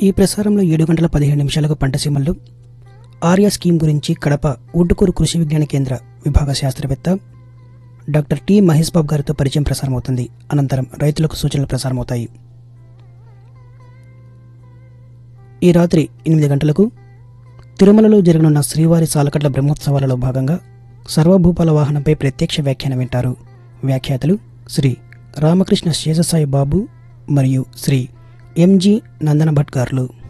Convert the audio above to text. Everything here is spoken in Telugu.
ఈ ప్రసారంలో ఏడు గంటల పదిహేను నిమిషాలకు పంటసీమల్లో ఆర్య స్కీమ్ గురించి కడప ఉడ్డుకూరు కృషి విజ్ఞాన కేంద్ర విభాగ శాస్త్రవేత్త డాక్టర్ టి మహేష్ బాబు గారితో పరిచయం ప్రసారమవుతుంది అనంతరం రైతులకు సూచనలు ప్రసారమవుతాయి ఈ రాత్రి ఎనిమిది గంటలకు తిరుమలలో జరగనున్న శ్రీవారి సాలకట్ల బ్రహ్మోత్సవాలలో భాగంగా సర్వభూపాల వాహనంపై ప్రత్యక్ష వ్యాఖ్యానం వింటారు వ్యాఖ్యాతలు శ్రీ రామకృష్ణ శేషసాయి బాబు మరియు శ్రీ ఎంజి నందన భట్ గారులు